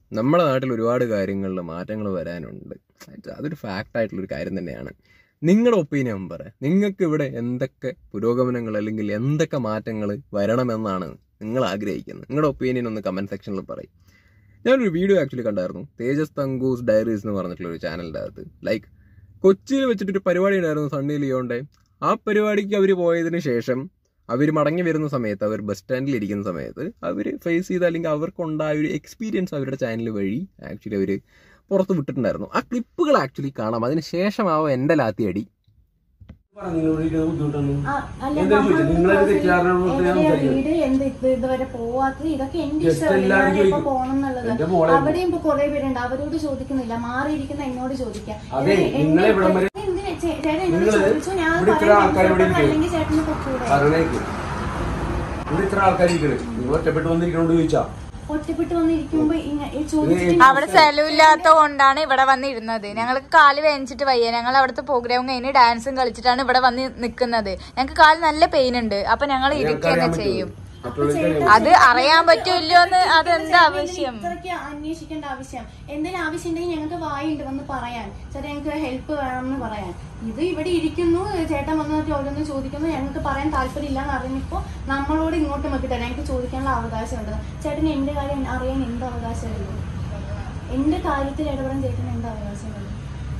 നമ്മുടെ നാട്ടിൽ ഒരുപാട് കാര്യങ്ങളിൽ മാറ്റങ്ങൾ വരാനുണ്ട് അതൊരു ഫാക്റ്റ് ആയിട്ടുള്ളൊരു കാര്യം തന്നെയാണ് നിങ്ങളുടെ ഒപ്പീനിയൻ പറ നിങ്ങൾക്ക് ഇവിടെ എന്തൊക്കെ പുരോഗമനങ്ങൾ അല്ലെങ്കിൽ എന്തൊക്കെ മാറ്റങ്ങൾ വരണമെന്നാണ് നിങ്ങൾ ആഗ്രഹിക്കുന്നത് നിങ്ങളുടെ ഒപ്പീനിയൻ ഒന്ന് കമൻറ്റ് സെക്ഷനിൽ പറയും ഞാനൊരു വീഡിയോ ആക്ച്വലി കണ്ടായിരുന്നു തേജസ് തങ്കൂസ് ഡയറീസ് എന്ന് പറഞ്ഞിട്ടുള്ള ഒരു ചാനലിൻ്റെ അകത്ത് ലൈക്ക് കൊച്ചിയിൽ വെച്ചിട്ടൊരു പരിപാടി ഉണ്ടായിരുന്നു സണ്ണി ലിയോന്റെ ആ പരിപാടിക്ക് അവർ പോയതിന് ശേഷം അവർ മടങ്ങി വരുന്ന സമയത്ത് അവർ ബസ് സ്റ്റാൻഡിൽ ഇരിക്കുന്ന സമയത്ത് അവർ ഫേസ് ചെയ്ത അല്ലെങ്കിൽ അവർക്കുണ്ടായ ഒരു എക്സ്പീരിയൻസ് അവരുടെ ചാനൽ വഴി ആക്ച്വലി അവർ പുറത്ത് വിട്ടിട്ടുണ്ടായിരുന്നു ആ ക്ലിപ്പുകൾ ആക്ച്വലി കാണാം അതിന് ശേഷമാവും എൻ്റെ ലാത്തിയടി പറ നിങ്ങളോട് ഇരിക്കുന്നത് ബുദ്ധിമുട്ടൊന്നും ആ, അല്ല, എന്താ നമ്മൾ ചോദിച്ചത്? നിങ്ങളെ ഇപ്പോ തെറ്റിദ്ധാരണ കൊണ്ട് ഞാൻ എവിടെയാ സംസാരിക്കുന്നത്. വീട് എന്ത് ഇത് ഇതുവരെ പോവാത്തത് ഇതൊക്കെ എന്റെ Just ഇഷ്ടമല്ലേ എല്ലാവരും ഞാൻ ഇപ്പൊ ചോദിക്കും. പോകണം എന്നുള്ളത് എന്റെ മോളെ അവിടെയും ഇപ്പൊ കുറെ പേരുണ്ട് അവരോട് ചോദിക്കുന്നില്ല മാറിയിരിക്കുന്ന എന്നോട് ചോദിക്കാം അതെ, ഇതിന് എന്നെ നിങ്ങളെ ഇവിടം വരെ- എന്തിനാ ചേ- ചേട്ടൻ എന്നോട് നിങ്ങള് ചോദിച്ചു ഞാൻ ഇവിടെ ഇത്ര പറയാൻ ആൾക്കാർ ഇവിടെ comfortable ഇരിക്കും. അല്ലെങ്കിൽ ചേട്ടന് പൊക്കൂടെ പറഞ്ഞേക്ക് ഇവിടെ ഇത്ര ആൾക്കാർ ഇരിക്കണേ നിങ്ങൾ ഒറ്റപ്പെട്ട് വന്നിരിക്കണോണ്ട് ചോദിച്ചാ ഒറ്റപ്പെട്ട് വന്നിരിക്കുമ്പോ ഇങ്ങ- ഈ ചോദിച്ചിട്ട് അവിടെ സ്ഥലമില്ലാത്ത കൊണ്ടാണ് ഇവിടെ വന്നിരുന്നത് ഞങ്ങൾക്ക് കാല് വേദനിച്ചിട്ട് വയ്യ ഞങ്ങൾ അവിടുത്തെ പ്രോഗ്രാം കഴിഞ്ഞ് ഡാൻസും കളിച്ചിട്ടാണ് ഇവിടെ വന്ന് നിൽക്കുന്നത് ഞങ്ങൾക്ക് കാല് നല്ല പെയിൻ ഉണ്ട് അപ്പൊ ഞങ്ങൾ ഇരിക്കുകയൊക്കെ ചെയ്യും മറ്റുള്ളവർക്ക് അത് അറിയാൻ പറ്റുമല്ലോ എന്ന് അതെന്താ ആവശ്യം ഇത്രയ്ക്ക് അന്വേഷിക്കേണ്ട ആവശ്യം എന്തെങ്കിലും ആവശ്യം ഉണ്ടെങ്കിൽ ഞങ്ങൾക്ക് വായുണ്ട് വന്ന് പറയാൻ ചേട്ടാ ഞങ്ങൾക്ക് ഹെൽപ്പ് വേണമെന്ന് പറയാൻ ഇത് ഇവിടെ ഇരിക്കുന്നു ചേട്ടൻ വന്നിട്ട് ഓരോന്ന് ചോദിക്കുന്നു ഞങ്ങൾക്ക് പറയാൻ താല്പര്യമില്ല എന്ന് അറിഞ്ഞപ്പോ നമ്മളോട് ഇങ്ങോട്ട് നോക്കി തരാം ഞങ്ങൾക്ക് ചോദിക്കാനുള്ള അവകാശമുണ്ട് ചേട്ടന് എന്റെ കാര്യം അറിയാൻ എന്ത് അവകാശമുള്ളൂ എന്റെ കാര്യത്തിൽ ഇടപെടാൻ ചേട്ടന് എന്ത് അവകാശമുള്ളൂ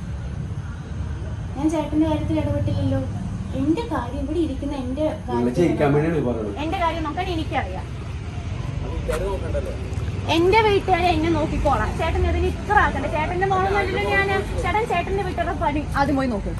ഞാൻ ചേട്ടന്റെ കാര്യത്തിൽ ഇടപെട്ടില്ലല്ലോ എന്റെ കാര്യം ഇവിടെ ഇരിക്കുന്ന എന്റെ നിങ്ങൾ കാര്യത്തിൽ ജയിക്കാൻ വേണ്ടിയാണ് പറയുന്നത് എന്റെ കാര്യം നോക്കാൻ എനിക്കറിയാം എന്റെ വീട്ടുകാരെ എന്നെ നോക്കിക്കോളാം ചേട്ടൻ ഇതിന് ഇത്ര ആക്കണ്ട ചേട്ടന്റെ മോളൊന്നുമല്ലല്ലോ ഞാൻ ചേട്ടൻ ചേട്ടന്റെ വീട്ടുകാരുടെ പണി ആദ്യം പോയി നോക്കും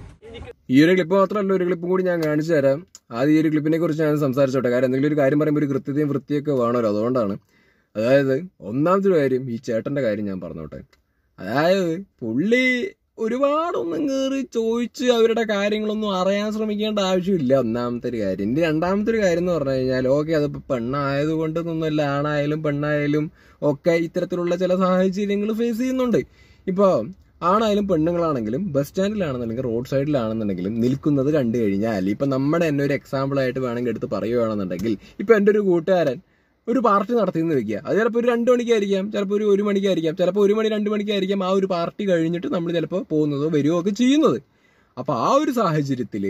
ഈ ഒരു ക്ലിപ്പ് മാത്രമല്ല ഒരു ക്ലിപ്പും കൂടി ഞാൻ കാണിച്ചു തരാം ആദ്യം ഈ ഒരു ക്ലിപ്പിനെ കുറിച്ച് ഞാൻ സംസാരിച്ചോട്ടെ കാരണം എന്തെങ്കിലും ഒരു കാര്യം പറയുമ്പോൾ ഒരു കൃത്യതയും വൃത്തിയൊക്കെ വേണമല്ലോ അതുകൊണ്ടാണ് അതായത് ഒന്നാമത്തെ ഒരു കാര്യം ഈ ചേട്ടന്റെ കാര്യം ഞാൻ പറഞ്ഞോട്ടെ അതായത് പുള്ളി ഒരുപാടൊന്നും കയറി ചോദിച്ച് അവരുടെ കാര്യങ്ങളൊന്നും അറിയാൻ ശ്രമിക്കേണ്ട ആവശ്യമില്ല ഒന്നാമത്തെ ഒരു കാര്യം ഇനി രണ്ടാമത്തെ ഒരു കാര്യം എന്ന് പറഞ്ഞു കഴിഞ്ഞാൽ ഓക്കെ അതിപ്പോൾ പെണ്ണായതുകൊണ്ട് ഒന്നുമല്ല ആണായാലും പെണ്ണായാലും ഒക്കെ ഇത്തരത്തിലുള്ള ചില സാഹചര്യങ്ങൾ ഫേസ് ചെയ്യുന്നുണ്ട് ഇപ്പോൾ ആണായാലും പെണ്ണുങ്ങളാണെങ്കിലും ബസ് സ്റ്റാൻഡിലാണെന്നുണ്ടെങ്കിൽ റോഡ് സൈഡിലാണെന്നുണ്ടെങ്കിലും നിൽക്കുന്നത് കണ്ടു കഴിഞ്ഞാൽ ഇപ്പം നമ്മുടെ തന്നെ ഒരു എക്സാമ്പിൾ ആയിട്ട് വേണമെങ്കിൽ എടുത്ത് പറയുകയാണെന്നുണ്ടെങ്കിൽ ഇപ്പം എൻ്റെ ഒരു കൂട്ടുകാരൻ ഒരു പാർട്ടി നടത്തിയെന്ന് വെക്കുക അത് ചിലപ്പോൾ ഒരു രണ്ട് മണിക്കായിരിക്കാം ചിലപ്പോൾ ഒരു ഒരു മണിക്കായിരിക്കാം ചിലപ്പോൾ ഒരു മണി രണ്ട് മണിക്കായിരിക്കാം ആ ഒരു പാർട്ടി കഴിഞ്ഞിട്ട് നമ്മൾ ചിലപ്പോൾ പോകുന്നതോ വരികയോ ഒക്കെ ചെയ്യുന്നത് അപ്പോൾ ആ ഒരു സാഹചര്യത്തിൽ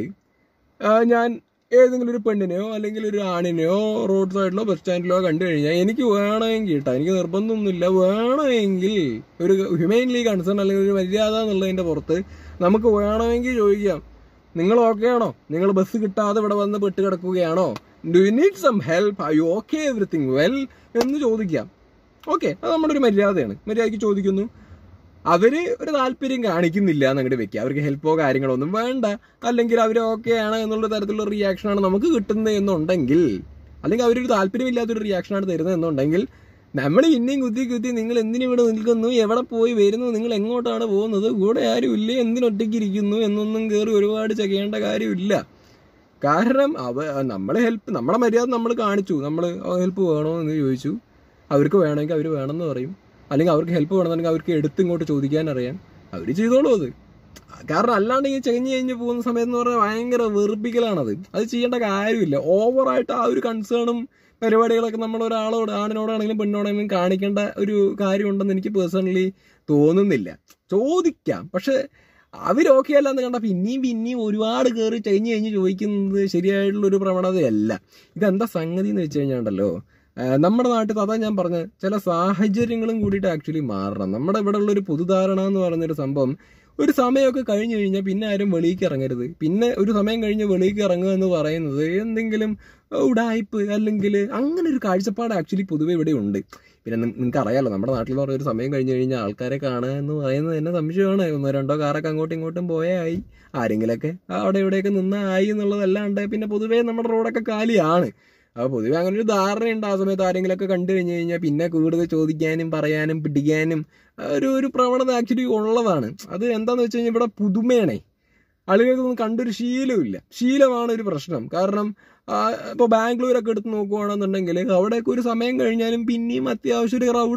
ഞാൻ ഏതെങ്കിലും ഒരു പെണ്ണിനെയോ അല്ലെങ്കിൽ ഒരു ആണിനെയോ റോഡ് സൈഡിലോ ബസ് സ്റ്റാൻഡിലോ കണ്ടു കഴിഞ്ഞാൽ എനിക്ക് വേണമെങ്കിൽ കേട്ടോ എനിക്ക് നിർബന്ധമൊന്നുമില്ല വേണമെങ്കിൽ ഒരു ഹ്യൂമൻലി കൺസേൺ അല്ലെങ്കിൽ ഒരു മര്യാദ എന്നുള്ളതിൻ്റെ പുറത്ത് നമുക്ക് വേണമെങ്കിൽ ചോദിക്കാം നിങ്ങൾ ഓക്കെ ആണോ നിങ്ങൾ ബസ് കിട്ടാതെ ഇവിടെ വന്ന് പെട്ട് കിടക്കുകയാണോ do you need some help I you okay everything well എന്ന് ചോദിക്കാം ഓക്കെ അത് നമ്മുടെ ഒരു മര്യാദയാണ് മര്യാദയ്ക്ക് ചോദിക്കുന്നു അവര് ഒരു താല്പര്യം കാണിക്കുന്നില്ല എന്നങ്ങോട്ട് വെക്കുക അവർക്ക് ഹെൽപ്പോ കാര്യങ്ങളോ ഒന്നും വേണ്ട അല്ലെങ്കിൽ അവർ ഓക്കെ ആണ് എന്നുള്ള തരത്തിലുള്ള റിയാക്ഷനാണ് നമുക്ക് കിട്ടുന്നത് എന്നുണ്ടെങ്കിൽ അല്ലെങ്കിൽ അവരൊരു താല്പര്യമില്ലാത്തൊരു റിയാക്ഷനാണ് തരുന്നത് എന്നുണ്ടെങ്കിൽ നമ്മൾ പിന്നെയും കുത്തി കുത്തി നിങ്ങൾ എന്തിനു ഇവിടെ നിൽക്കുന്നു എവിടെ പോയി വരുന്നു നിങ്ങൾ എങ്ങോട്ടാണ് പോകുന്നത് കൂടെ ആരും ഇല്ലേ എന്തിനൊറ്റയ്ക്ക് ഇരിക്കുന്നു എന്നൊന്നും കയറി ഒരുപാട് ചെയ്യേണ്ട കാര്യമില്ല കാരണം അവ നമ്മളെ ഹെൽപ്പ് നമ്മളെ മര്യാദ നമ്മൾ കാണിച്ചു നമ്മൾ ഹെൽപ്പ് വേണോ എന്ന് ചോദിച്ചു അവർക്ക് വേണമെങ്കിൽ അവർ വേണമെന്ന് പറയും അല്ലെങ്കിൽ അവർക്ക് ഹെൽപ്പ് വേണമെന്നുണ്ടെങ്കിൽ അവർക്ക് എടുത്ത് ഇങ്ങോട്ട് ചോദിക്കാൻ അറിയാൻ അവർ ചെയ്തോളൂ അത് കാരണം അല്ലാണ്ട് ഈ ചെഞ്ഞ് കഴിഞ്ഞ് പോകുന്ന സമയത്ത് എന്ന് പറഞ്ഞാൽ ഭയങ്കര വെറുപ്പിക്കലാണത് അത് ചെയ്യേണ്ട കാര്യമില്ല ഓവറായിട്ട് ആ ഒരു കൺസേണും പരിപാടികളൊക്കെ നമ്മൾ ഒരാളോട് ആണിനോടാണെങ്കിലും പെണ്ണോടാണെങ്കിലും കാണിക്കേണ്ട ഒരു കാര്യമുണ്ടെന്ന് എനിക്ക് പേഴ്സണലി തോന്നുന്നില്ല ചോദിക്കാം പക്ഷെ അവർ ഓക്കെ അല്ല എന്ന് കണ്ടാൽ പിന്നെയും പിന്നെയും ഒരുപാട് കയറി കഴിഞ്ഞ് കഴിഞ്ഞ് ചോദിക്കുന്നത് ശരിയായിട്ടുള്ള ഒരു പ്രവണതയല്ല ഇതെന്താ സംഗതി എന്ന് വെച്ച് കഴിഞ്ഞാണ്ടല്ലോ നമ്മുടെ നാട്ടിൽ അതാ ഞാൻ പറഞ്ഞ ചില സാഹചര്യങ്ങളും കൂടിയിട്ട് ആക്ച്വലി മാറണം നമ്മുടെ ഇവിടെ ഉള്ള ഒരു പൊതുധാരണ എന്ന് പറയുന്നൊരു സംഭവം ഒരു സമയമൊക്കെ കഴിഞ്ഞു കഴിഞ്ഞാൽ പിന്നെ ആരും വെളിയിലേക്ക് ഇറങ്ങരുത് പിന്നെ ഒരു സമയം കഴിഞ്ഞ് വെളിയിലേക്ക് ഇറങ്ങുക എന്ന് പറയുന്നത് എന്തെങ്കിലും ഉടായ്പ് അല്ലെങ്കിൽ അങ്ങനെ ഒരു കാഴ്ചപ്പാട് ആക്ച്വലി പൊതുവെ ഇവിടെ ഉണ്ട് പിന്നെ നിങ്ങൾക്ക് അറിയാലോ നമ്മുടെ നാട്ടിൽ എന്ന് പറഞ്ഞ ഒരു സമയം കഴിഞ്ഞ് കഴിഞ്ഞാൽ ആൾക്കാരെ കാണുക എന്ന് പറയുന്നത് തന്നെ സംശയമാണ് ഒന്നോ രണ്ടോ കാറൊക്കെ അങ്ങോട്ടും ഇങ്ങോട്ടും പോയായി ആരെങ്കിലൊക്കെ അവിടെ ഇവിടെയൊക്കെ നിന്നായി എന്നുള്ളതല്ലാണ്ട് പിന്നെ പൊതുവേ നമ്മുടെ റോഡൊക്കെ കാലിയാണ് അപ്പോൾ പൊതുവെ അങ്ങനെ ഒരു ധാരണയുണ്ട് ആ സമയത്ത് ആരെങ്കിലുമൊക്കെ കണ്ടു കഴിഞ്ഞ് കഴിഞ്ഞാൽ പിന്നെ കൂടുതൽ ചോദിക്കാനും പറയാനും പിടിക്കാനും ഒരു ഒരു പ്രവണത ആക്ച്വലി ഉള്ളതാണ് അത് എന്താന്ന് വെച്ച് കഴിഞ്ഞാൽ ഇവിടെ പുതുമയാണേ ആളുകൾക്കൊന്നും കണ്ടൊരു ശീലമില്ല ശീലമാണ് ഒരു പ്രശ്നം കാരണം ഇപ്പോൾ ബാംഗ്ലൂരൊക്കെ എടുത്ത് നോക്കുവാണെന്നുണ്ടെങ്കിൽ അവിടെയൊക്കെ ഒരു സമയം കഴിഞ്ഞാലും പിന്നെയും അത്യാവശ്യം ഒരു ക്രൗഡും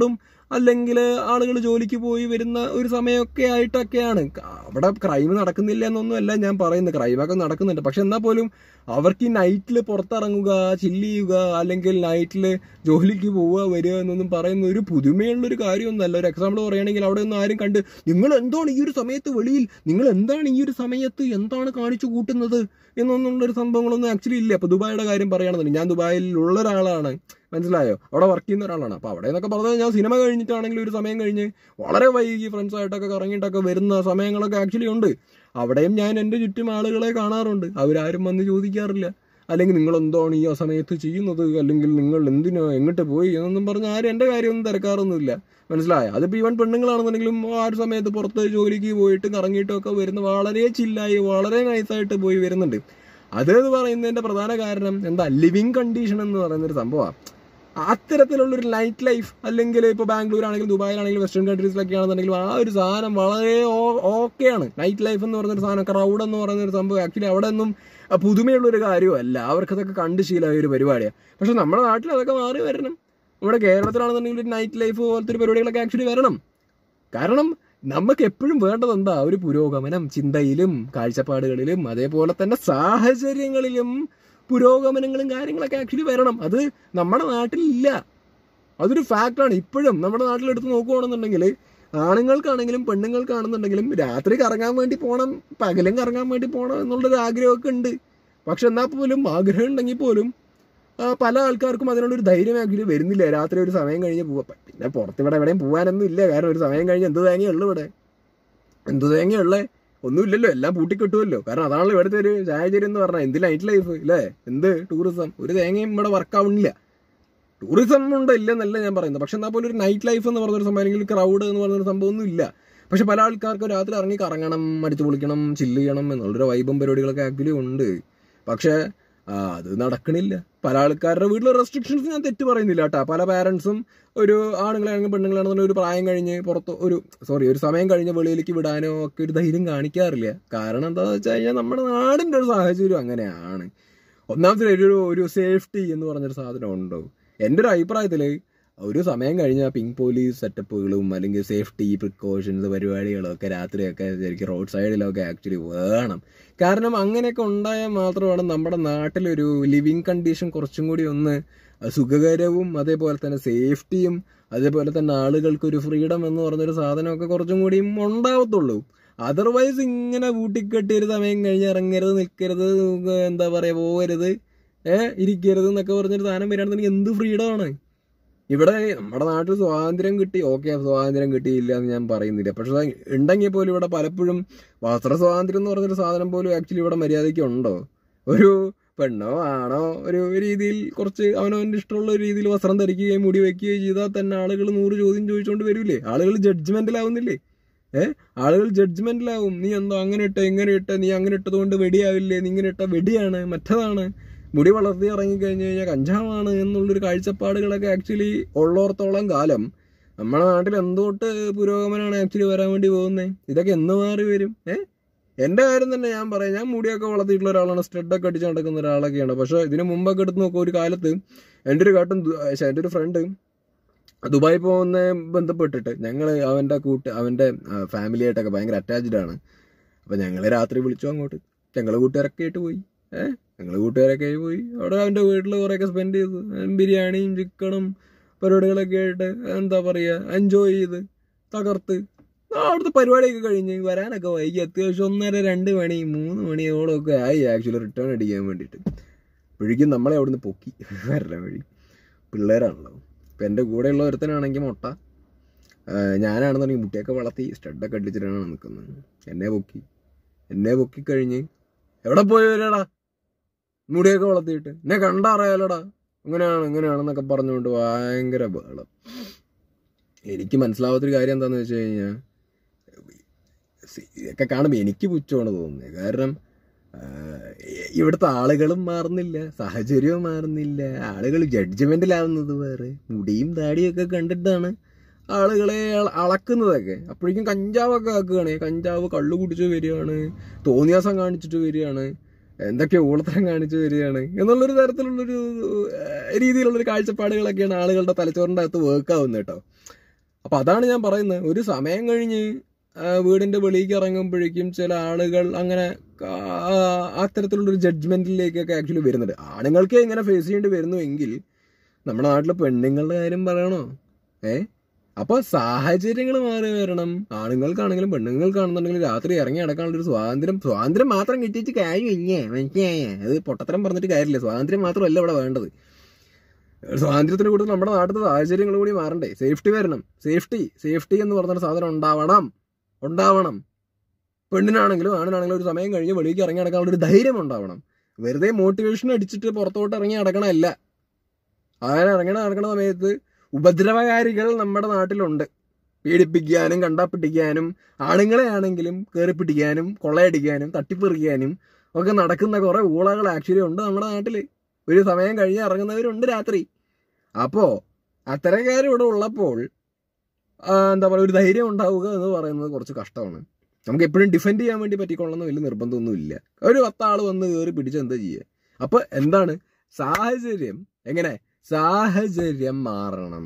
അല്ലെങ്കിൽ ആളുകൾ ജോലിക്ക് പോയി വരുന്ന ഒരു സമയമൊക്കെ ആയിട്ടൊക്കെയാണ് അവിടെ ക്രൈം നടക്കുന്നില്ല എന്നൊന്നുമല്ല ഞാൻ പറയുന്നത് ക്രൈമൊക്കെ നടക്കുന്നുണ്ട് പക്ഷെ എന്നാൽ പോലും അവർക്ക് ഈ നൈറ്റിൽ പുറത്തിറങ്ങുക ചില്ല് ചെയ്യുക അല്ലെങ്കിൽ നൈറ്റിൽ ജോലിക്ക് പോവുക വരിക എന്നൊന്നും പറയുന്ന ഒരു പുതുമയുള്ളൊരു കാര്യമൊന്നുമല്ല ഒരു എക്സാമ്പിൾ പറയുകയാണെങ്കിൽ അവിടെ ഒന്നും ആരും കണ്ട് നിങ്ങൾ എന്താണ് ഈ ഒരു സമയത്ത് വെളിയിൽ നിങ്ങൾ എന്താണ് ഈ ഒരു സമയത്ത് എന്താണ് കാണിച്ചു കൂട്ടുന്നത് എന്നൊന്നുള്ളൊരു സംഭവങ്ങളൊന്നും ആക്ച്വലി ഇല്ല അപ്പോൾ ദുബായിയുടെ കാര്യം പറയുകയാണെന്നുണ്ടെങ്കിൽ ഞാൻ ദുബായിൽ ഉള്ള ഒരാളാണ് മനസ്സിലായോ അവിടെ വർക്ക് ചെയ്യുന്ന ഒരാളാണ് അപ്പോൾ അവിടെ എന്നൊക്കെ പറഞ്ഞാൽ ഞാൻ സിനിമ കഴിഞ്ഞിട്ടാണെങ്കിൽ ഒരു സമയം കഴിഞ്ഞ് വളരെ വൈകി ഫ്രണ്ട്സായിട്ടൊക്കെ കറങ്ങിയിട്ടൊക്കെ വരുന്ന സമയങ്ങളൊക്കെ ആക്ച്വലി ഉണ്ട് അവിടെയും ഞാൻ എൻ്റെ ചുറ്റും ആളുകളെ കാണാറുണ്ട് അവരാരും വന്ന് ചോദിക്കാറില്ല അല്ലെങ്കിൽ നിങ്ങൾ എന്താണ് ഈ സമയത്ത് ചെയ്യുന്നത് അല്ലെങ്കിൽ നിങ്ങൾ എന്തിനോ എങ്ങോട്ട് പോയി എന്നൊന്നും പറഞ്ഞ് ആരും എൻ്റെ കാര്യമൊന്നും തിരക്കാറൊന്നുമില്ല മനസ്സിലായോ അതിപ്പോൾ ഈവൻ പെണ്ണുങ്ങളാണെന്നുണ്ടെങ്കിലും ആ ഒരു സമയത്ത് പുറത്ത് ജോലിക്ക് പോയിട്ട് കറങ്ങിയിട്ടും ഒക്കെ വരുന്ന വളരെ ചില്ലായി വളരെ നൈസായിട്ട് പോയി വരുന്നുണ്ട് അത് എന്ന് പറയുന്നതിന്റെ പ്രധാന കാരണം എന്താ ലിവിങ് കണ്ടീഷൻ എന്ന് പറയുന്ന ഒരു സംഭവമാണ് അത്തരത്തിലുള്ളൊരു നൈറ്റ് ലൈഫ് അല്ലെങ്കിൽ ഇപ്പോൾ ബാംഗ്ലൂർ ആണെങ്കിലും ദുബായിലാണെങ്കിലും വെസ്റ്റേൺ കൺട്രീസിലൊക്കെ ആണെന്നുണ്ടെങ്കിലും ആ ഒരു സാധനം വളരെ ഓക്കെയാണ് നൈറ്റ് ലൈഫ് എന്ന് പറയുന്ന ഒരു സാധനം ക്രൗഡ് എന്ന് പറയുന്ന ഒരു സംഭവം ആക്ച്വലി അവിടെ ഒന്നും പുതുമയുള്ള ഒരു കാര്യമല്ല അവർക്കതൊക്കെ കണ്ട് ശീലമായ ഒരു പരിപാടിയാണ് പക്ഷെ നമ്മുടെ നാട്ടിൽ അതൊക്കെ മാറി വരണം നമ്മുടെ കേരളത്തിലാണെന്നുണ്ടെങ്കിൽ ഒരു നൈറ്റ് ലൈഫ് പോലത്തെ ഒരു പരിപാടികളൊക്കെ ആക്ച്വലി വരണം കാരണം നമുക്ക് എപ്പോഴും വേണ്ടത് എന്താ ഒരു പുരോഗമനം ചിന്തയിലും കാഴ്ചപ്പാടുകളിലും അതേപോലെ തന്നെ സാഹചര്യങ്ങളിലും പുരോഗമനങ്ങളും കാര്യങ്ങളൊക്കെ ആക്ച്വലി വരണം അത് നമ്മുടെ നാട്ടിലില്ല അതൊരു ഫാക്റ്റാണ് ഇപ്പോഴും നമ്മുടെ നാട്ടിലെടുത്ത് നോക്കുകയാണെന്നുണ്ടെങ്കിൽ ആണുങ്ങൾക്കാണെങ്കിലും പെണ്ണുങ്ങൾക്കാണെന്നുണ്ടെങ്കിലും രാത്രി കറങ്ങാൻ വേണ്ടി പോകണം പകലും കറങ്ങാൻ വേണ്ടി പോകണം എന്നുള്ളൊരു ആഗ്രഹമൊക്കെ ഉണ്ട് പക്ഷെ എന്നാൽ പോലും ആഗ്രഹം ഉണ്ടെങ്കിൽ പോലും ആ, പല ആൾക്കാർക്കും അതിനുള്ളൊരു ധൈര്യം ആക്ച്വലി വരുന്നില്ല രാത്രി ഒരു സമയം കഴിഞ്ഞ് പോവാ പിന്നെ പുറത്തിവിടെ എവിടെയും പോകാനൊന്നും ഇല്ല കാരണം ഒരു സമയം കഴിഞ്ഞ് എന്ത് തേങ്ങയുള്ളൂ ഇവിടെ എന്ത് തേങ്ങയുള്ളേ ഒന്നുമില്ലല്ലോ എല്ലാം പൂട്ടിക്കെട്ടുമല്ലോ കാരണം അതാണല്ലോ ഇവിടുത്തെ ഒരു സാഹചര്യം എന്ന് പറഞ്ഞാൽ എന്ത് നൈറ്റ് ലൈഫ് ഇല്ലേ എന്ത് ടൂറിസം ഒരു തേങ്ങയും ഇവിടെ വർക്കാവുന്നില്ല ടൂറിസം ഉണ്ട് ഇല്ലെന്നല്ല ഞാൻ പറയുന്നത് പക്ഷെ എന്നാൽ പോലും ഒരു നൈറ്റ് ലൈഫ് എന്ന് പറഞ്ഞൊരു സംഭവം അല്ലെങ്കിൽ ക്രൗഡ് എന്ന് പറഞ്ഞൊരു സംഭവമൊന്നും ഇല്ല പക്ഷെ പല ആൾക്കാർക്കും രാത്രി ഇറങ്ങി കറങ്ങണം അടിച്ചു പൊളിക്കണം ചില്ല് ചെയ്യണം എന്നുള്ളൊരു വൈബും പരിപാടികളൊക്കെ ആക്ച്വലി ഉണ്ട് പക്ഷേ ആ, അത് നടക്കണില്ല പല ആൾക്കാരുടെ വീട്ടിലെ റെസ്ട്രിക്ഷൻസ് ഞാൻ തെറ്റ് പറയുന്നില്ല കേട്ടോ പല പാരൻസും ഒരു ആണുങ്ങളാണെങ്കിലും പെണ്ണുങ്ങളാണെന്നുണ്ടെങ്കിൽ ഒരു പ്രായം കഴിഞ്ഞ് പുറത്ത് ഒരു സോറി ഒരു സമയം കഴിഞ്ഞ് വെളിയിലേക്ക് വിടാനോ ഒക്കെ ഒരു ധൈര്യം കാണിക്കാറില്ല കാരണം എന്താണെന്ന് വെച്ച് കഴിഞ്ഞാൽ നമ്മുടെ നാടിൻ്റെ ഒരു സാഹചര്യം അങ്ങനെയാണ് ഒന്നാമത്തെ ഒരു ഒരു സേഫ്റ്റി എന്ന് പറഞ്ഞൊരു സാധനം ഉണ്ടോ എൻ്റെ ഒരു അഭിപ്രായത്തിൽ ഒരു സമയം കഴിഞ്ഞാൽ പിങ്ക് പോലീസ് സെറ്റപ്പുകളും അല്ലെങ്കിൽ സേഫ്റ്റി പ്രിക്കോഷൻസ് പരിപാടികളും ഒക്കെ രാത്രിയൊക്കെ ശരിക്കും റോഡ് സൈഡിലൊക്കെ ആക്ച്വലി വേണം കാരണം അങ്ങനെയൊക്കെ ഉണ്ടായാൽ മാത്രമാണ് നമ്മുടെ നാട്ടിലൊരു ലിവിങ് കണ്ടീഷൻ കുറച്ചും കൂടി ഒന്ന് സുഖകരവും അതേപോലെ തന്നെ സേഫ്റ്റിയും അതേപോലെ തന്നെ ആളുകൾക്കൊരു ഫ്രീഡം എന്ന് പറഞ്ഞൊരു സാധനമൊക്കെ കുറച്ചും കൂടിയും ഉണ്ടാവത്തുള്ളൂ അതർവൈസ് ഇങ്ങനെ കൂട്ടിക്കെട്ടി ഒരു സമയം കഴിഞ്ഞ് ഇറങ്ങരുത് നിൽക്കരുത് എന്താ പറയുക പോകരുത് ഏഹ് ഇരിക്കരുത് എന്നൊക്കെ പറഞ്ഞൊരു സാധനം വരികയാണെന്നുണ്ടെങ്കിൽ എന്ത് ഫ്രീഡമാണ് ഇവിടെ നമ്മുടെ നാട്ടിൽ സ്വാതന്ത്ര്യം കിട്ടി ഓക്കെ സ്വാതന്ത്ര്യം കിട്ടിയില്ല എന്ന് ഞാൻ പറയുന്നില്ല പക്ഷെ ഉണ്ടെങ്കിൽ പോലും ഇവിടെ പലപ്പോഴും വസ്ത്ര സ്വാതന്ത്ര്യം എന്ന് പറഞ്ഞൊരു സാധനം പോലും ആക്ച്വലി ഇവിടെ മര്യാദയ്ക്ക് ഉണ്ടോ ഒരു പെണ്ണോ ആണോ ഒരു രീതിയിൽ കുറച്ച് അവനവൻ്റെ ഇഷ്ടമുള്ള ഒരു രീതിയിൽ വസ്ത്രം ധരിക്കുകയും മുടി വെക്കുകയും ചെയ്താൽ തന്നെ ആളുകൾ നൂറ് ചോദ്യം ചോദിച്ചുകൊണ്ട് വരൂലേ ആളുകൾ ജഡ്ജ്മെന്റിലാവുന്നില്ലേ ഏഹ് ആളുകൾ ജഡ്ജ്മെന്റിലാവും നീ എന്തോ അങ്ങനെ ഇട്ട ഇങ്ങനെ ഇട്ട നീ അങ്ങനെ ഇട്ടത് കൊണ്ട് വെടിയാവില്ലേ നീ ഇങ്ങനെ ഇട്ട വെടിയാണ് മറ്റതാണ് മുടി വളർത്തി ഇറങ്ങിക്കഴിഞ്ഞ് കഴിഞ്ഞാൽ കഞ്ചാവാണ് എന്നുള്ളൊരു കാഴ്ചപ്പാടുകളൊക്കെ ആക്ച്വലി ഉള്ളോർത്തോളം കാലം നമ്മുടെ നാട്ടിൽ എന്തുകൊണ്ട് പുരോഗമനമാണ് ആക്ച്വലി വരാൻ വേണ്ടി പോകുന്നത് ഇതൊക്കെ എന്ന് മാറി വരും ഏഹ് എൻ്റെ കാര്യം തന്നെ ഞാൻ പറയാം ഞാൻ മുടിയൊക്കെ വളർത്തിയിട്ടുള്ള ഒരാളാണ് സ്റ്റഡൊക്കെ അടിച്ച് നടക്കുന്ന ഒരാളൊക്കെയാണ് പക്ഷേ ഇതിന് മുമ്പൊക്കെ എടുത്ത് നോക്കുക ഒരു കാലത്ത് എൻ്റെ ഒരു കാട്ടും എൻ്റെ ഒരു ഫ്രണ്ട് ദുബായി പോകുന്ന ബന്ധപ്പെട്ടിട്ട് ഞങ്ങൾ അവൻ്റെ കൂട്ട് അവൻ്റെ ഫാമിലിയായിട്ടൊക്കെ ഭയങ്കര അറ്റാച്ച്ഡ് ആണ് അപ്പം ഞങ്ങൾ രാത്രി വിളിച്ചു അങ്ങോട്ട് ഞങ്ങൾ കൂട്ടുകാരൊക്കെ ആയിട്ട് പോയി ഏഹ് ഞങ്ങൾ കൂട്ടുകാരൊക്കെ ആയി പോയി അവിടെ അവൻ്റെ വീട്ടിൽ കുറേയൊക്കെ സ്പെൻഡ് ചെയ്തു ബിരിയാണിയും ചിക്കണും പരിപാടികളൊക്കെ ആയിട്ട് എന്താ പറയുക എൻജോയ് ചെയ്ത് തകർത്ത് ആ, അവിടുത്തെ പരിപാടിയൊക്കെ കഴിഞ്ഞ് വരാനൊക്കെ വൈകി അത്യാവശ്യം ഒന്നര രണ്ട് മണി മൂന്ന് മണിയോളമൊക്കെ ആയി ആക്ച്വലി റിട്ടേൺ അടിക്കാൻ വേണ്ടിയിട്ട് അപ്പോഴേക്കും നമ്മളെ അവിടുന്ന് പൊക്കി വരല വഴി പിള്ളേരാണല്ലോ ഇപ്പം എൻ്റെ കൂടെയുള്ള ഒരുത്തനാണെങ്കിൽ മുട്ട ആ, ഞാനാണെന്നുണ്ടെങ്കിൽ മുട്ടയൊക്കെ വളർത്തി സ്റ്റഡൊക്കെ അടിച്ചിട്ടാണ് നിൽക്കുന്നത് എന്നെ പൊക്കി എന്നെ പൊക്കി കഴിഞ്ഞ് എവിടെ പോയി വരടാ മുടിയൊക്കെ വളർത്തിയിട്ട് എന്നെ കണ്ടറിയാലടാ അങ്ങനെയാണ് ഇങ്ങനെയാണെന്നൊക്കെ പറഞ്ഞുകൊണ്ട് ഭയങ്കര ബഹളം എനിക്ക് മനസ്സിലാവാത്തൊരു കാര്യം എന്താണെന്ന് വെച്ച് കഴിഞ്ഞാൽ ഇതൊക്കെ കാണുമ്പോൾ എനിക്ക് പുച്ഛമാണ് തോന്നുന്നത് കാരണം ആ, ഇവിടുത്തെ ആളുകളും മാറുന്നില്ല സാഹചര്യവും മാറുന്നില്ല ആളുകൾ ജഡ്ജ്മെന്റിലാവുന്നത് വേറെ മുടിയും താടിയും ഒക്കെ കണ്ടിട്ടാണ് ആളുകളെ അള- അളക്കുന്നതൊക്കെ അപ്പോഴേക്കും കഞ്ചാവൊക്കെ ആക്കുകയാണ് കഞ്ചാവ് കള്ളു കുടിച്ച് വരികയാണ് തോന്നിയാസം കാണിച്ചിട്ട് വരികയാണ് എന്തൊക്കെ ഊളത്തരം കാണിച്ചു വരികയാണ് എന്നുള്ളൊരു തരത്തിലുള്ളൊരു ആ, രീതിയിലുള്ളൊരു കാഴ്ചപ്പാടുകളൊക്കെയാണ് ആളുകളുടെ തലച്ചോറിൻ്റെ അകത്ത് വർക്ക് ആവുന്നത് കേട്ടോ അപ്പൊ അതാണ് ഞാൻ പറയുന്നത് ഒരു സമയം കഴിഞ്ഞ് ആ, വീടിന്റെ വെളിയിലേക്ക് ഇറങ്ങുമ്പോഴേക്കും ചില ആളുകൾ അങ്ങനെ ആ, അത്തരത്തിലുള്ള ഒരു ജഡ്ജ്മെന്റിലേക്കൊക്കെ ആക്ച്വലി വരുന്നുണ്ട് ആണുങ്ങൾക്ക് ഇങ്ങനെ ഫേസ് ചെയ്യേണ്ടി വരുന്നു എങ്കിൽ നമ്മുടെ നാട്ടിലെ പെണ്ണുങ്ങളുടെ കാര്യം പറയണോ ഏ അപ്പൊ സാഹചര്യങ്ങൾ മാറി വരണം ആണുങ്ങൾക്കാണെങ്കിലും പെണ്ണുങ്ങൾക്കാണെന്നുണ്ടെങ്കിലും രാത്രി ഇറങ്ങി നടക്കാനുള്ള ഒരു സ്വാതന്ത്ര്യം സ്വാതന്ത്ര്യം മാത്രം കിട്ടിയിട്ട് കാര്യം ഇല്ലേ മനസ്സിലായേ അത് പൊട്ടത്തരം പറഞ്ഞിട്ട് കാര്യമില്ല സ്വാതന്ത്ര്യം മാത്രമല്ല ഇവിടെ വേണ്ടത് സ്വാതന്ത്ര്യത്തിന് കൂടുതൽ നമ്മുടെ നാട്ടിലെ സാഹചര്യങ്ങൾ കൂടി മാറണ്ടേ സേഫ്റ്റി വരണം സേഫ്റ്റി സേഫ്റ്റി എന്ന് പറഞ്ഞൊരു സാധനം ഉണ്ടാവണം ഉണ്ടാവണം പെണ്ണിനാണെങ്കിലും ആണിനാണെങ്കിലും ഒരു സമയം കഴിഞ്ഞ് വെളിയിലേക്ക് ഇറങ്ങി നടക്കാനുള്ള ഒരു ധൈര്യം ഉണ്ടാവണം വെറുതെ മോട്ടിവേഷൻ അടിച്ചിട്ട് പുറത്തോട്ട് ഇറങ്ങി നടക്കണമല്ല അങ്ങനെ ഇറങ്ങി നടക്കുന്ന സമയത്ത് ഉപദ്രവകാരികൾ നമ്മുടെ നാട്ടിലുണ്ട് പീഡിപ്പിക്കാനും കണ്ടാപ്പിട്ടിക്കാനും ആണുങ്ങളെ ആണെങ്കിലും കയറി പിടിക്കാനും കൊള്ളയടിക്കാനും തട്ടിപ്പെറിക്കാനും ഒക്കെ നടക്കുന്ന കുറെ ഊളകൾ ആക്ച്വലി ഉണ്ട് നമ്മുടെ നാട്ടില് ഒരു സമയം കഴിഞ്ഞ് ഇറങ്ങുന്നവരുണ്ട് രാത്രി അപ്പോ അത്തരക്കാർ ഇവിടെ ഉള്ളപ്പോൾ ആ, എന്താ പറയുക ഒരു ധൈര്യം ഉണ്ടാവുക എന്ന് പറയുന്നത് കുറച്ച് കഷ്ടമാണ് നമുക്ക് എപ്പോഴും ഡിഫെൻഡ് ചെയ്യാൻ വേണ്ടി പറ്റിക്കൊള്ളുന്ന വലിയ നിർബന്ധമൊന്നുമില്ല ഒരു പത്താൾ വന്ന് കയറി പിടിച്ച് എന്താ ചെയ്യുക അപ്പൊ എന്താണ് സാഹചര്യം എങ്ങനെ സാഹചര്യം മാറണം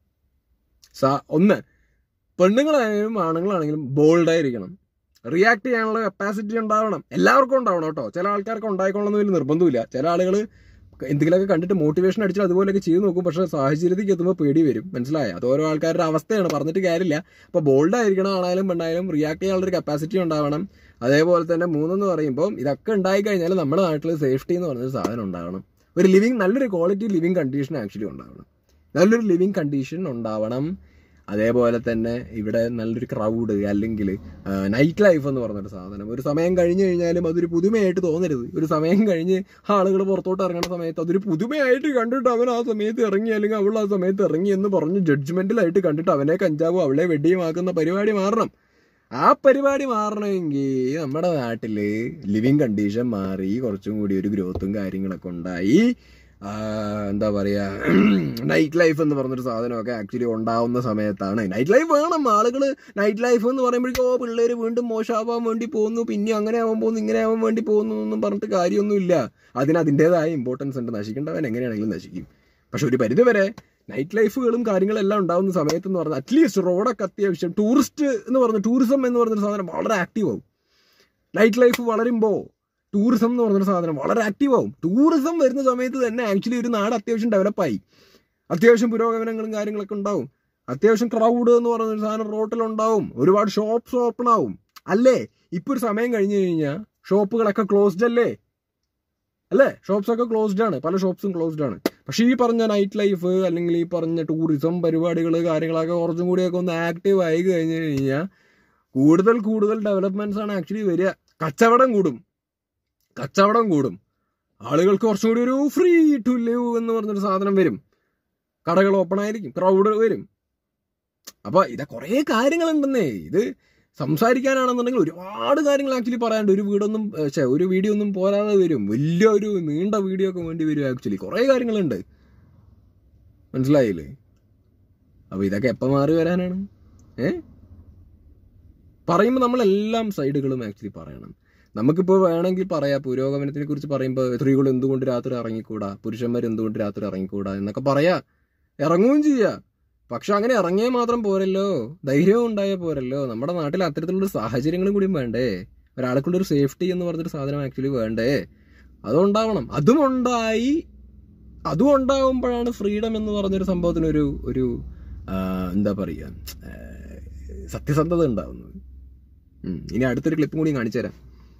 സാ ഒന്ന് പെണ്ണുങ്ങളായാലും ആണുങ്ങളാണെങ്കിലും ബോൾഡായിരിക്കണം റിയാക്ട് ചെയ്യാനുള്ള കപ്പാസിറ്റി ഉണ്ടാവണം എല്ലാവർക്കും ഉണ്ടാവണം കേട്ടോ ചില ആൾക്കാർക്ക് ഉണ്ടായിക്കൊള്ളുന്ന വലിയ നിർബന്ധമില്ല ചില ആളുകൾ എന്തെങ്കിലുമൊക്കെ കണ്ടിട്ട് മോട്ടിവേഷൻ അടിച്ചിട്ട് അതുപോലെയൊക്കെ ചെയ്ത് നോക്കും പക്ഷേ സാഹചര്യത്തിലേക്ക് എത്തുമ്പോൾ പേടി വരും മനസ്സിലായ അത് ഓരോ ആൾക്കാരുടെ അവസ്ഥയാണ് പറഞ്ഞിട്ട് കാര്യമില്ല അപ്പോൾ ബോൾഡ് ആയിരിക്കണം ആണായാലും പെണ്ണായാലും റിയാക്ട് ചെയ്യാനുള്ള ഒരു കപ്പാസിറ്റി ഉണ്ടാവണം അതേപോലെ തന്നെ മൂന്നെന്ന് പറയുമ്പോൾ ഇതൊക്കെ ഉണ്ടായി കഴിഞ്ഞാൽ നമ്മുടെ നാട്ടിൽ സേഫ്റ്റി എന്ന് പറഞ്ഞൊരു സാധനം ഉണ്ടാവണം ഒരു ലിവിങ് നല്ലൊരു ക്വാളിറ്റി ലിവിങ് കണ്ടീഷൻ ആക്ച്വലി ഉണ്ടാവണം നല്ലൊരു ലിവിങ് കണ്ടീഷൻ ഉണ്ടാവണം അതേപോലെ തന്നെ ഇവിടെ നല്ലൊരു ക്രൗഡ് അല്ലെങ്കിൽ നൈറ്റ് ലൈഫ് എന്ന് പറഞ്ഞൊരു സാധനം ഒരു സമയം കഴിഞ്ഞു കഴിഞ്ഞാലും അതൊരു പുതുമയായിട്ട് തോന്നരുത് ഒരു സമയം കഴിഞ്ഞ് ആളുകൾ പുറത്തോട്ട് ഇറങ്ങുന്ന സമയത്ത് അതൊരു പുതുമയായിട്ട് കണ്ടിട്ട് അവൻ ആ സമയത്ത് ഇറങ്ങി അല്ലെങ്കിൽ അവൾ ആ സമയത്ത് ഇറങ്ങി എന്ന് പറഞ്ഞ് ജഡ്ജ്മെന്റിലായിട്ട് കണ്ടിട്ട് അവനെ കഞ്ചാവും അവളെ വെടിയുമാക്കുന്ന പരിപാടി മാറണം ആ പരിപാടി മാറണമെങ്കിൽ നമ്മുടെ നാട്ടില് ലിവിങ് കണ്ടീഷൻ മാറി കുറച്ചും കൂടി ഒരു ഗ്രോത്തും കാര്യങ്ങളൊക്കെ ഉണ്ടായി ആ, എന്താ പറയാ നൈറ്റ് ലൈഫ് എന്ന് പറഞ്ഞൊരു സാധനമൊക്കെ ആക്ച്വലി ഉണ്ടാവുന്ന സമയത്താണ് നൈറ്റ് ലൈഫ് വേണം ആളുകൾ നൈറ്റ് ലൈഫ് എന്ന് പറയുമ്പോഴേക്കും ഓ പിള്ളേര് വീണ്ടും മോശമാവാൻ വേണ്ടി പോകുന്നു പിന്നെ അങ്ങനെ ആവാൻ പോകുന്നു ഇങ്ങനെ ആവാൻ വേണ്ടി പോകുന്നു എന്നും പറഞ്ഞിട്ട് കാര്യമൊന്നുമില്ല അതിന് അതിൻ്റെതായ ഇമ്പോർട്ടൻസ് ഉണ്ട് നശിക്കേണ്ടവൻ എങ്ങനെയാണെങ്കിലും നശിക്കും പക്ഷെ ഒരു പരിധി വരെ നൈറ്റ് ലൈഫുകളും കാര്യങ്ങളെല്ലാം ഉണ്ടാവുന്ന സമയത്ത് എന്ന് പറഞ്ഞാൽ അറ്റ്ലീസ്റ്റ് റോഡൊക്കെ അത്യാവശ്യം ടൂറിസ്റ്റ് എന്ന് പറഞ്ഞ ടൂറിസം എന്ന് പറഞ്ഞൊരു സാധനം വളരെ ആക്റ്റീവ് ആവും നൈറ്റ് ലൈഫ് വളരുമ്പോൾ ടൂറിസം എന്ന് പറഞ്ഞൊരു സാധനം വളരെ ആക്റ്റീവ് ആവും ടൂറിസം വരുന്ന സമയത്ത് തന്നെ ആക്ച്വലി ഒരു നാട് അത്യാവശ്യം ഡെവലപ്പായി അത്യാവശ്യം പുരോഗമനങ്ങളും കാര്യങ്ങളൊക്കെ ഉണ്ടാവും അത്യാവശ്യം ക്രൗഡ് എന്ന് പറഞ്ഞൊരു സാധനം റോട്ടിലുണ്ടാവും ഒരുപാട് ഷോപ്സ് ഓപ്പൺ ആവും അല്ലേ ഇപ്പൊ ഒരു സമയം കഴിഞ്ഞു കഴിഞ്ഞാൽ ഷോപ്പുകളൊക്കെ ക്ലോസ്ഡ് അല്ലേ അല്ലേ ഷോപ്സ് ഒക്കെ ക്ലോസ്ഡ് ആണ് പല ഷോപ്സും ക്ലോസ്ഡ് ആണ് പക്ഷേ ഈ പറഞ്ഞ നൈറ്റ് ലൈഫ് അല്ലെങ്കിൽ ഈ പറഞ്ഞ ടൂറിസം പരിപാടികൾ കാര്യങ്ങളൊക്കെ കുറച്ചും കൂടിയൊക്കെ ഒന്ന് ആക്റ്റീവ് ആയി കഴിഞ്ഞു കഴിഞ്ഞാൽ കൂടുതൽ കൂടുതൽ ഡെവലപ്മെന്റ്സ് ആണ് ആക്ച്വലി വരിക കച്ചവടം കൂടും കച്ചവടം കൂടും ആളുകൾക്ക് കുറച്ചും കൂടി ഒരു ഫ്രീ ടു ലിവ് എന്ന് പറഞ്ഞൊരു സാധനം വരും കടകൾ ഓപ്പൺ ആയിരിക്കും ക്രൗഡ് വരും അപ്പൊ ഇത് കുറേ കാര്യങ്ങളുണ്ടെന്നേ ഇത് സംസാരിക്കാനാണെന്നുണ്ടെങ്കിൽ ഒരുപാട് കാര്യങ്ങൾ ആക്ച്വലി പറയാനുണ്ട് ഒരു വീടൊന്നും ഏ, ഛെ, ഒരു വീഡിയോ ഒന്നും പോരാതെ വരും വലിയ ഒരു നീണ്ട വീഡിയോ ഒക്കെ വേണ്ടി വരും ആക്ച്വലി കുറേ കാര്യങ്ങളുണ്ട് മനസ്സിലായില്ലേ അപ്പൊ ഇതൊക്കെ എപ്പോൾ മാറി വരാനാണ് ഏ പറയുമ്പോൾ നമ്മൾ എല്ലാം സൈഡുകളും ആക്ച്വലി പറയണം നമുക്കിപ്പോൾ വേണമെങ്കിൽ പറയാം പുരോഗമനത്തിനെ കുറിച്ച് പറയുമ്പോൾ സ്ത്രീകൾ എന്തുകൊണ്ട് രാത്രി ഇറങ്ങിക്കൂടാ പുരുഷന്മാർ എന്തുകൊണ്ട് രാത്രി ഇറങ്ങിക്കൂടാ എന്നൊക്കെ പറയാ ഇറങ്ങുകയും ചെയ്യാ പക്ഷെ അങ്ങനെ ഇറങ്ങിയാൽ മാത്രം പോരല്ലോ ധൈര്യവും ഉണ്ടായാൽ പോരല്ലോ നമ്മുടെ നാട്ടിൽ അത്തരത്തിലുള്ള സാഹചര്യങ്ങളും കൂടിയും വേണ്ടേ ഒരാൾക്കുള്ള ഒരു സേഫ്റ്റി എന്ന് പറഞ്ഞൊരു സാധനം ആക്ച്വലി വേണ്ടേ അതുണ്ടാവണം അതും ഉണ്ടായി അതും ഉണ്ടാവുമ്പോഴാണ് ഫ്രീഡം എന്ന് പറഞ്ഞൊരു സംഭവത്തിനൊരു ഒരു ആ, എന്താ പറയുക ആ, സത്യസന്ധത ഉണ്ടാവുന്നത് ഉം. ഇനി അടുത്തൊരു ക്ലിപ്പും കൂടി കാണിച്ചു തരാം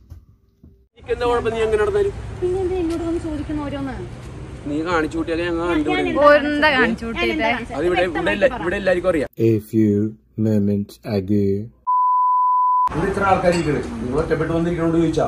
എന്താ കുഴപ്പം നീ എങ്ങനെ നടന്നാലും പിന്നെ എന്താ എന്നോട് വന്ന് ചോദിക്കുന്ന ഓരോന്ന് നീ കാണിച്ചു കൂട്ടിയൊക്കെ ഞങ്ങൾ കണ്ടുപിടിക്കും എന്താ കാണിച്ചു ഞാൻ എന്താ കാണിച്ചത്? അത് ഇവിടെ ഇവിടെ എല്ലാ- ഇവിടെ എല്ലാവർക്കും അറിയാം A few moments ago. ഇവിടെ ഇത്ര ആൾക്കാർ ഇരിക്കണേ നിങ്ങൾ ഒറ്റപ്പെട്ട് വന്നിരിക്കണോണ്ട് ചോദിച്ചാ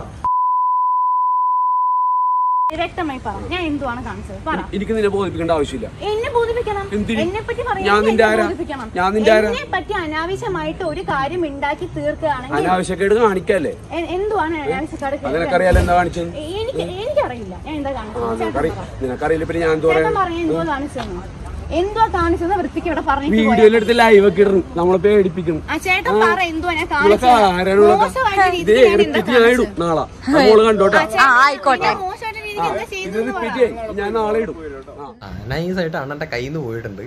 വ്യക്തമായി പറ ഞാൻ എന്തുവാണ് കാണിച്ചത് പറ എനിക്ക് നിന്നെ ബോധിപ്പിക്കേണ്ട ആവശ്യമില്ല എന്നെ ബോധിപ്പിക്കണം എന്തിന്? എന്നെ പറ്റി ഞാൻ നിന്റെ ആരാ? ഞാൻ നിന്റെ ആരാ? എന്നെ പറ്റി അനാവശ്യമായിട്ട് ഒരു കാര്യം ഉണ്ടാക്കി തീർക്കുകയാണെങ്കിൽ അനാവശ്യക്കേട് കാണിക്കല്ലേ എ- എന്തുവാണ് അനാവശ്യക്കാട് അത് നിനക്കറിയാലോ എന്താ കാണിച്ചത് എനിക്ക് എനിക്കറിയില്ല ഞാൻ എന്താ ആ കാണിച്ചത് ചേട്ടൻ നിനക്കറി പറ. നിനക്കറിയില്ല പിന്നെ ഞാൻ എന്താ പറയാ ചേട്ടൻ പറയാൻ എന്തുവാ കാണിച്ചതെന്ന് എന്തുവാ കാണിച്ചത് വൃത്തിക്ക് ഇവിടെ പറഞ്ഞിട്ട് പോയാ വീഡിയോയിലെടുത്ത് ലൈവ് ഒക്കെ ഇടുന്നു നമ്മളെ പേടിപ്പിക്കണം ആ ചേട്ടൻ പറ എന്തുവാ ഞാൻ ഇവളൊക്കെ ആരാണ് മോശമായിട്ട് ഇതേ രീതിക്ക് ഞാൻ എന്താ റിപ്പീറ്റ് ഞാൻ ഇടും നാളെ മോള് കണ്ടോട്ടെ ആ ആയിക്കോട്ടെ ഞാൻ മോശമായിട്ട് രീതിക്ക് എന്താ ഇത് ചെയ്തത് റിപ്പീറ്റ് ചെയ്യും ഞാൻ നാളെ ഇടും ആ നൈസായിട്ട് അണ്ണന്റെ കയ്യിൽ നിന്ന് പോയിട്ടുണ്ട്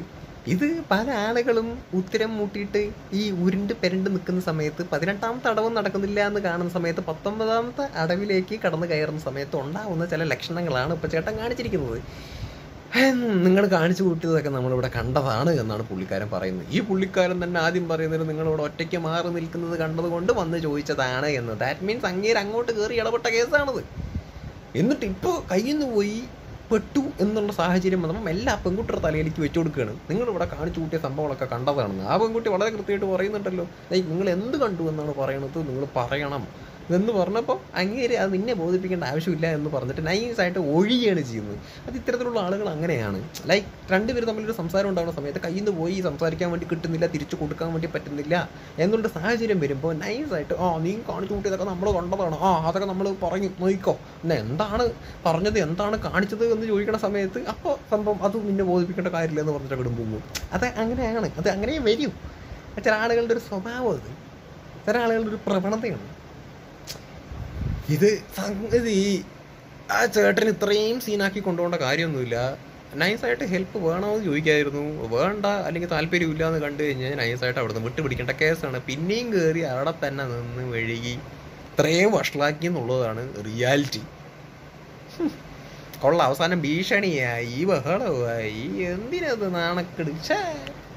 ഇത് പല ആളുകളും ഉത്തരം മുട്ടിയിട്ട് ഈ ഉരുണ്ട് പെരണ്ട് നിൽക്കുന്ന സമയത്ത് പതിനെട്ടാമത്തെ അടവും നടക്കുന്നില്ല എന്ന് കാണുന്ന സമയത്ത് പത്തൊമ്പതാമത്തെ അടവിലേക്ക് കടന്നു കയറുന്ന സമയത്ത് ഉണ്ടാവുന്ന ചില ലക്ഷണങ്ങളാണ് ഇപ്പൊ ചേട്ടൻ കാണിച്ചിരിക്കുന്നത് നിങ്ങൾ കാണിച്ചു കൂട്ടിയതൊക്കെ നമ്മളിവിടെ കണ്ടതാണ് എന്നാണ് പുള്ളിക്കാരൻ പറയുന്നത് ഈ പുള്ളിക്കാരൻ തന്നെ ആദ്യം പറയുന്നത് നിങ്ങളിവിടെ ഒറ്റയ്ക്ക് മാറി നിൽക്കുന്നത് കണ്ടതുകൊണ്ട് വന്ന് ചോദിച്ചതാണ് എന്ന് ദാറ്റ് മീൻസ് അങ്ങേര് അങ്ങോട്ട് കയറി ഇടപെട്ട കേസാണത് എന്നിട്ട് ഇപ്പോൾ കയ്യിൽ നിന്ന് പോയി പെട്ടു എന്നുള്ള സാഹചര്യം വന്നപ്പോൾ എല്ലാ പെൺകുട്ടിയുടെ തലയിലേക്ക് വെച്ചു കൊടുക്കുകയാണ് നിങ്ങൾ ഇവിടെ കാണിച്ചു കൂട്ടിയ സംഭവങ്ങളൊക്കെ കണ്ടതാണെന്ന് ആ പെൺകുട്ടി വളരെ കൃത്യമായിട്ട് പറയുന്നുണ്ടല്ലോ "ഏയ് നിങ്ങൾ എന്ത് കണ്ടു എന്നാണ് പറയണത് നിങ്ങൾ പറയണം എന്ന് പറഞ്ഞപ്പോൾ അങ്ങേര് അത് നിന്നെ ബോധിപ്പിക്കേണ്ട ആവശ്യമില്ല എന്ന് പറഞ്ഞിട്ട് നൈസായിട്ട് ഒഴിയുകയാണ് ചെയ്യുന്നത് അത് ഇത്തരത്തിലുള്ള ആളുകൾ അങ്ങനെയാണ് ലൈക്ക് രണ്ടുപേരും തമ്മിലൊരു സംസാരം ഉണ്ടാകുന്ന സമയത്ത് കയ്യിൽ നിന്ന് പോയി സംസാരിക്കാൻ വേണ്ടി കിട്ടുന്നില്ല തിരിച്ചു കൊടുക്കാൻ വേണ്ടി പറ്റുന്നില്ല എന്നുള്ള സാഹചര്യം വരുമ്പോൾ നൈസായിട്ട് ആ നീ കാണിച്ചു കൂട്ടിയതൊക്കെ നമ്മൾ കണ്ടതാണ് ആ അതൊക്കെ നമ്മൾ പറഞ്ഞു നോക്കിക്കോ പിന്നെ എന്താണ് പറഞ്ഞത് എന്താണ് കാണിച്ചത് എന്ന് ചോദിക്കണ സമയത്ത് അപ്പോൾ സംഭവം അത് നിന്നെ ബോധിപ്പിക്കേണ്ട കാര്യമില്ല എന്ന് പറഞ്ഞിട്ട് അങ്ങോട്ട് പോകും അത് അങ്ങനെയാണ് അത് അങ്ങനെ വരും ചില ആളുകളുടെ ഒരു സ്വഭാവം അത് ചില ആളുകളുടെ ഒരു പ്രവണതയാണ് ഇത് സംഗതി ആ ചേട്ടൻ ഇത്രയും സീനാക്കി കൊണ്ടുപോകേണ്ട കാര്യമൊന്നുമില്ല നൈസായിട്ട് ഹെൽപ്പ് വേണമെന്ന് ചോദിക്കായിരുന്നു വേണ്ട അല്ലെങ്കിൽ താല്പര്യമില്ല എന്ന് കണ്ടു കഴിഞ്ഞാൽ നൈസായിട്ട് അവിടെ നിന്ന് വിട്ടുപിടിക്കേണ്ട കേസാണ് പിന്നെയും കയറി അവിടെ തന്നെ നിന്ന് വഴുകി ഇത്രയും വഷളാക്കി എന്നുള്ളതാണ് റിയാലിറ്റി കൊള്ള അവസാനം ഭീഷണിയായി ബഹളമായി എന്തിനത് നാണക്കെട് ഛേ